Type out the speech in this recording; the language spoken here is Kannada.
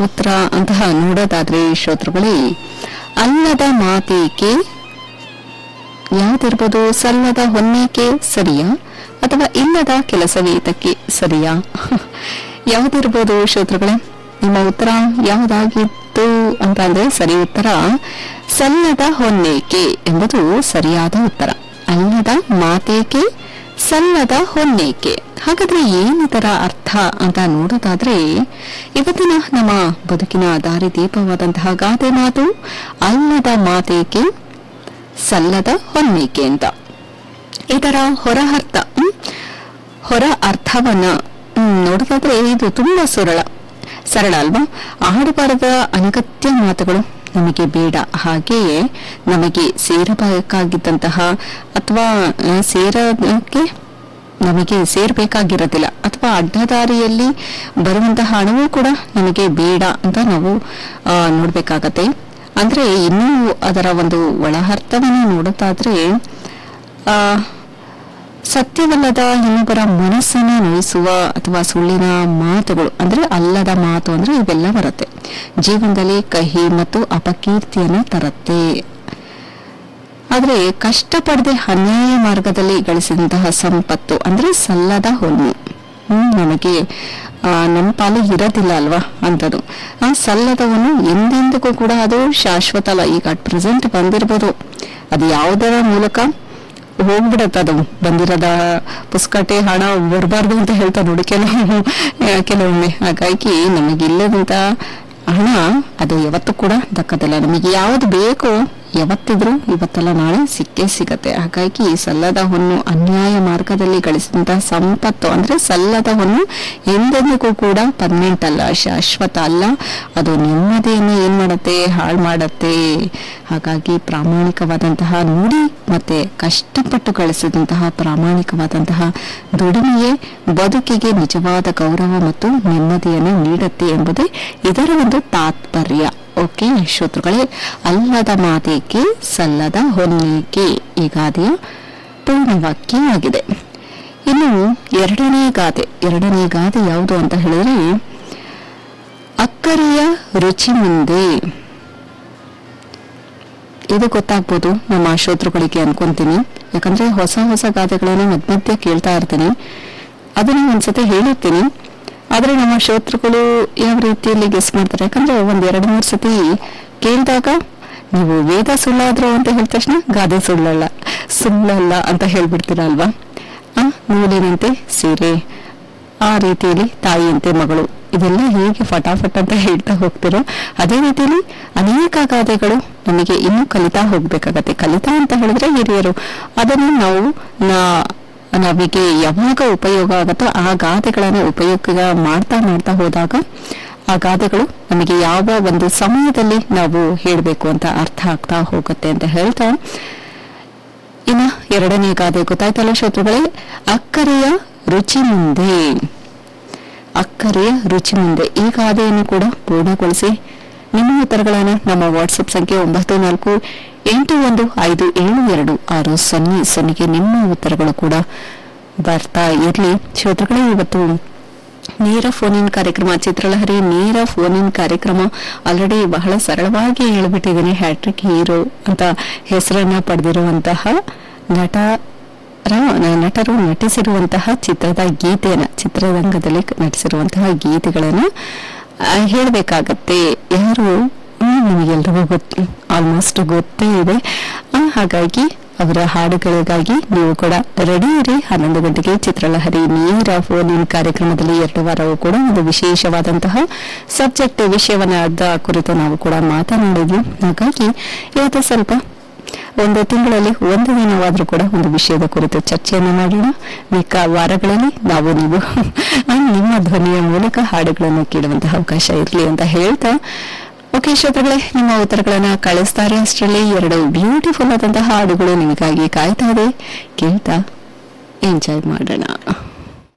ಉತ್ತರ ಅಂತಹ ನೋಡೋದಾದ್ರೆ ಶ್ರೋತೃಗಳೇ ಅಲ್ಲದ ಮಾತೇಕೆ ಯಾವ್ದಿರ್ಬೋದು ಸಲ್ಲದ ಹೊನ್ನೇಕೆ ಸರಿಯಾ ಅಥವಾ ಇಲ್ಲದ ಕೆಲಸವೇತಕ್ಕೆ ಸರಿಯಾ ಯಾವ್ದಿರ್ಬೋದು ಶ್ರೋತೃಗಳೇ ನಿಮ್ಮ ಉತ್ತರ ಯಾವ್ದಾಗಿತ್ತು ಅಂತ ಅಂದ್ರೆ ಸರಿ ಉತ್ತರ ಸಲ್ಲದ ಹೊನ್ನೇಕೆ ಎಂಬುದು ಸರಿಯಾದ ಉತ್ತರ ಅಲ್ಲದ ಮಾತೇಕೆ ಸಲ್ಲದ ಹೊನ್ನೇಕೆ ಹಾಗಾದ್ರೆ ಏನಿದರ ಅರ್ಥ ಅಂತ ನೋಡೋದಾದ್ರೆ ಇವತ್ತಿನ ನಮ್ಮ ಬದುಕಿನ ದಾರಿದೀಪವಾದಂತಹ ಗಾದೆ ಮಾತು ಅಲ್ಲದ ಮಾತೇಕೆ ಸಲ್ಲದ ಹೊನ್ನೇಕೆ ಅಂತ ಇದರ ಹೊರ ಅರ್ಥ ಹ್ಮ್? ಹೊರ ಅರ್ಥವನ್ನ ಹ್ಮ್, ನೋಡೋದಾದ್ರೆ ಇದು ತುಂಬಾ ಸರಳ ಸರಳ ಅಲ್ವಾ ಆಡಬಾರದ ಅನಗತ್ಯ ಮಾತುಗಳು ನಮಗೆ ಬೇಡ ಹಾಗೆಯೇ ನಮಗೆ ಸೇರಬೇಕಾಗಿದ್ದಂತಹ ಅಥವಾ ಆ, ಸೇರಕ್ಕೆ ನಮಗೆ ಸೇರ್ಬೇಕಾಗಿರೋದಿಲ್ಲ ಅಥವಾ ಅಡ್ಡದಾರಿಯಲ್ಲಿ ಬರುವಂತಹ ಹಣವೂ ಕೂಡ ನಮಗೆ ಬೇಡ ಅಂತ ನಾವು ಆ, ನೋಡ್ಬೇಕಾಗತ್ತೆ ಅಂದ್ರೆ ಇನ್ನೂ ಅದರ ಒಂದು ಒಳಹರ್ಥವನ್ನು ನೋಡೋದಾದ್ರೆ ಆ ಸತ್ಯವಲ್ಲದ ಇನ್ನೊಬ್ಬರ ಮನಸ್ಸನ್ನ ನೋಯಿಸುವ ಅಥವಾ ಸುಳ್ಳಿನ ಮಾತುಗಳು ಅಂದ್ರೆ ಅಲ್ಲದ ಮಾತು ಅಂದ್ರೆ ಇವೆಲ್ಲ ಬರುತ್ತೆ ಜೀವನದಲ್ಲಿ ಕಹಿ ಮತ್ತು ಅಪಕೀರ್ತಿಯನ್ನು ತರುತ್ತೆ ಆದ್ರೆ ಕಷ್ಟಪಡದೆ ಅನ್ಯಾಯ ಮಾರ್ಗದಲ್ಲಿ ಗಳಿಸಿದಂತಹ ಸಂಪತ್ತು ಅಂದ್ರೆ ಸಲ್ಲದ ಹೊನ್ನು ಹ್ಮ್ ನಮಗೆ ಆ, ನಮ್ಮ ಪಾಲು ಇರೋದಿಲ್ಲ ಅಲ್ವಾ ಅಂತದು ಆ ಸಲ್ಲದವನು ಎಂದೆಂದಿಗೂ ಕೂಡ ಅದು ಶಾಶ್ವತ ಅಲ್ಲ ಈಗ ಅಟ್ ಪ್ರೆಸೆಂಟ್ ಬಂದಿರ್ಬೋದು ಅದು ಯಾವುದರ ಮೂಲಕ ಹೋಗ್ಬಿಡತ್ತೆ ಅದು ಬಂದಿರೋದ ಪುಸ್ತಕಟೆ ಹಣ ಬರಬಾರ್ದು ಅಂತ ಹೇಳ್ತಾ ನೋಡಿ ಕೆಲವು ಕೆಲವೊಮ್ಮೆ ಹಾಗಾಗಿ ನಮಗಿಲ್ಲದಂತ ಹಣ ಅದು ಯಾವತ್ತೂ ಕೂಡ ದಕ್ಕದಿಲ್ಲ ನಮಗೆ ಯಾವ್ದು ಬೇಕೋ ಯಾವತ್ತಿದ್ರು ಇವತ್ತಲ್ಲ ನಾಳೆ ಸಿಕ್ಕೇ ಸಿಗತ್ತೆ ಹಾಗಾಗಿ ಸಲ್ಲದ ಹೊನ್ನು ಅನ್ಯಾಯ ಮಾರ್ಗದಲ್ಲಿ ಗಳಿಸಿದಂತಹ ಸಂಪತ್ತು ಅಂದ್ರೆ ಸಲ್ಲದ ಹೊನ್ನು ಎಂದೆಂದಿಗೂ ಕೂಡ ಪರ್ಮನೆಂಟ್ ಅಲ್ಲ ಶಾಶ್ವತ ಅಲ್ಲ ಅದು ನೆಮ್ಮದಿಯನ್ನು ಏನ್ ಮಾಡುತ್ತೆ ಹಾಳು ಮಾಡತ್ತೆ ಹಾಗಾಗಿ ಪ್ರಾಮಾಣಿಕವಾದಂತಹ ನುಡಿ ಮತ್ತೆ ಕಷ್ಟಪಟ್ಟು ಗಳಿಸಿದಂತಹ ಪ್ರಾಮಾಣಿಕವಾದಂತಹ ದುಡಿಮೆಯೇ ಬದುಕಿಗೆ ನಿಜವಾದ ಗೌರವ ಮತ್ತು ನೆಮ್ಮದಿಯನ್ನು ನೀಡುತ್ತೆ ಎಂಬುದೇ ಇದರ ಒಂದು ತಾತ್ಪರ್ಯ ಓಕೆ ಶ್ರೋತೃಗಳೇ ಅಲ್ಲದ ಮಾತೇಕೆ ಸಲ್ಲದ ಹೊನ್ನೇಕೆ ಈ ಗಾದೆಯ ಪೂರ್ಣವಾಕ್ಯ ಆಗಿದೆ ಇನ್ನು ಎರಡನೇ ಗಾದೆ ಎರಡನೇ ಗಾದೆ ಯಾವುದು ಅಂತ ಹೇಳಿದ್ರೆ ಅಕ್ಕರೆಯ ರುಚಿ ಮುಂದೆ ಇದು ಗೊತ್ತಾಗ್ಬೋದು ನಮ್ಮ ಶ್ರೋತೃಗಳಿಗೆ ಅನ್ಕೊಂತೀನಿ ಯಾಕಂದ್ರೆ ಹೊಸ ಹೊಸ ಗಾದೆಗಳನ್ನು ಮಧ್ಯ ಮಧ್ಯ ಕೇಳ್ತಾ ಇರ್ತೀನಿ ಅದನ್ನ ಒಂದ್ಸತಿ ಹೇಳಿರ್ತೀನಿ ಆದ್ರೆ ನಮ್ಮ ಶ್ರೋತೃಗಳು ಯಾವ ರೀತಿಯಲ್ಲಿ ಗೆಸ್ ಮಾಡ್ತಾರೆ ಯಾಕಂದ್ರೆ ಒಂದ್ ಎರಡ್ ಮೂರ್ ಸತಿ ಕೇಳಿದಾಗ ನೀವು ವೇದ ಸುಳ್ಳಾದ್ರು ಅಂತ ಹೇಳಿದ ತಕ್ಷಣ ಗಾದೆ ಸುಳ್ಳಲ್ಲ ಸುಳ್ಳಲ್ಲ ಅಂತ ಹೇಳ್ಬಿಡ್ತೀರ ಅಲ್ವಾ ಆ ನೂಲಿನಂತೆ ಸೀರೆ ಆ ರೀತಿಯಲ್ಲಿ ತಾಯಿಯಂತೆ ಮಗಳು ಇದೆಲ್ಲ ಹೇಗೆ ಫಟಾಫಟ್ ಅಂತ ಹೇಳ್ತಾ ಹೋಗ್ತಿರೋ ಅದೇ ರೀತಿಯಲ್ಲಿ ಅನೇಕ ಗಾದೆಗಳು ನಮಗೆ ಇನ್ನೂ ಕಲಿತಾ ಹೋಗ್ಬೇಕಾಗತ್ತೆ ಕಲಿತಾ ಅಂತ ಹೇಳಿದ್ರೆ ಹಿರಿಯರು ಅದನ್ನು ನಾವು ನಾ- ನಮಗೆ ಯಾವಾಗ ಉಪಯೋಗ ಆಗುತ್ತೋ ಆ ಗಾದೆಗಳನ್ನು ಉಪಯೋಗ ಮಾಡ್ತಾ ಮಾಡ್ತಾ ಹೋದಾಗ ಆ ಗಾದೆಗಳು ನಮಗೆ ಯಾವ ಒಂದು ಸಮಯದಲ್ಲಿ ನಾವು ಹೇಳಬೇಕು ಅಂತ ಅರ್ಥ ಆಗ್ತಾ ಹೋಗುತ್ತೆ ಅಂತ ಹೇಳ್ತಾ ಇನ್ನ ಎರಡನೇ ಗಾದೆ ಗೊತ್ತಾಯ್ತಲ್ಲ ಶ್ರೋತೃಗಳೇ ಅಕ್ಕರೆಯ ರುಚಿ ಮುಂದೆ ಅಕ್ಕರೆಯ ರುಚಿ ಮುಂದೆ ಈ ಗಾದೆಯನ್ನು ಕೂಡ ಪೂರ್ಣಗೊಳಿಸಿ ನಿಮ್ಮ ಉತ್ತರಗಳನ್ನು ನಮ್ಮ ವಾಟ್ಸಪ್ ಸಂಖ್ಯೆ ಒಂಬತ್ತು ನಾಲ್ಕು ಎಂಟು ಒಂದು ಐದು ಏಳು ಎರಡು ಆರು ಸೊನ್ನೆ ಸೊನ್ನೆಗೆ ನಿಮ್ಮ ಉತ್ತರಗಳು ಕೂಡ ಬರ್ತಾ ಇರಲಿ ಶ್ರೋತೃಗಳೇ ಇವತ್ತು ನೇರ ಫೋನ್ ಇನ್ ಕಾರ್ಯಕ್ರಮ ಚಿತ್ರಲಹರಿ ನೇರ ಫೋನ್ ಇನ್ ಕಾರ್ಯಕ್ರಮ ಆಲ್ರೆಡಿ ಬಹಳ ಸರಳವಾಗಿ ಹೇಳ್ಬಿಟ್ಟಿದ್ದೀನಿ ಹ್ಯಾಟ್ರಿಕ್ ಹೀರೋ ಅಂತ ಹೆಸರನ್ನ ಪಡೆದಿರುವಂತಹ ನಟ ರ- ನಟರು ನಟಿಸಿರುವಂತಹ ಚಿತ್ರದ ಗೀತೆಯನ್ನ ಚಿತ್ರರಂಗದಲ್ಲಿ ನಟಿಸಿರುವಂತಹ ಗೀತೆಗಳನ್ನ ಆ, ಹೇಳ್ಬೇಕಾಗತ್ತೆ ಯಾರು ಹ್ಮ್, ನಿಮಗೆಲ್ರಿಗೂ ಗೊತ್ತು ಆಲ್ಮೋಸ್ಟ್ ಗೊತ್ತೇ ಇದೆ ಆ, ಹಾಗಾಗಿ ಅವರ ಹಾಡುಗಳಿಗಾಗಿ ನೀವು ಕೂಡ ರೆಡಿ ಇರಿ ಹನ್ನೊಂದು ಗಂಟೆಗೆ ಚಿತ್ರಲಹರಿ ನೇರ ಫೋನ್ ಇನ್ ಕಾರ್ಯಕ್ರಮದಲ್ಲಿ ಎರಡು ವಾರವೂ ಕೂಡ ಒಂದು ವಿಶೇಷವಾದಂತಹ ಸಬ್ಜೆಕ್ಟ್ ವಿಷಯವನ್ನ ಕುರಿತು ನಾವು ಕೂಡ ಮಾತನಾಡಿದ್ವಿ ಹಾಗಾಗಿ ಇವತ್ತು ಸ್ವಲ್ಪ ಒಂದು ತಿಂಗಳಲ್ಲಿ ಒಂದು ದಿನವಾದ್ರೂ ಕೂಡ ಒಂದು ವಿಷಯದ ಕುರಿತು ಚರ್ಚೆಯನ್ನು ಮಾಡೋಣ ಮಿಕ್ಕ ವಾರಗಳಲ್ಲಿ ನಾವು ನೀವು ಆ, ನಿಮ್ಮ ಧ್ವನಿಯ ಮೂಲಕ ಹಾಡುಗಳನ್ನು ಕೇಳುವಂತಹ ಅವಕಾಶ ಇರಲಿ ಅಂತ ಹೇಳ್ತಾ ಓಕೆ ಶ್ರೋತೃಗಳೇ ನಿಮ್ಮ ಉತ್ತರಗಳನ್ನ ಕಳಿಸ್ತಾರೆ ಅಷ್ಟರಲ್ಲಿ ಎರಡು ಬ್ಯೂಟಿಫುಲ್ ಆದಂತಹ ಹಾಡುಗಳು ನಿಮಗಾಗಿ ಕಾಯ್ತಾ ಇದೆ ಕೇಳ್ತಾ ಎಂಜಾಯ್ ಮಾಡೋಣ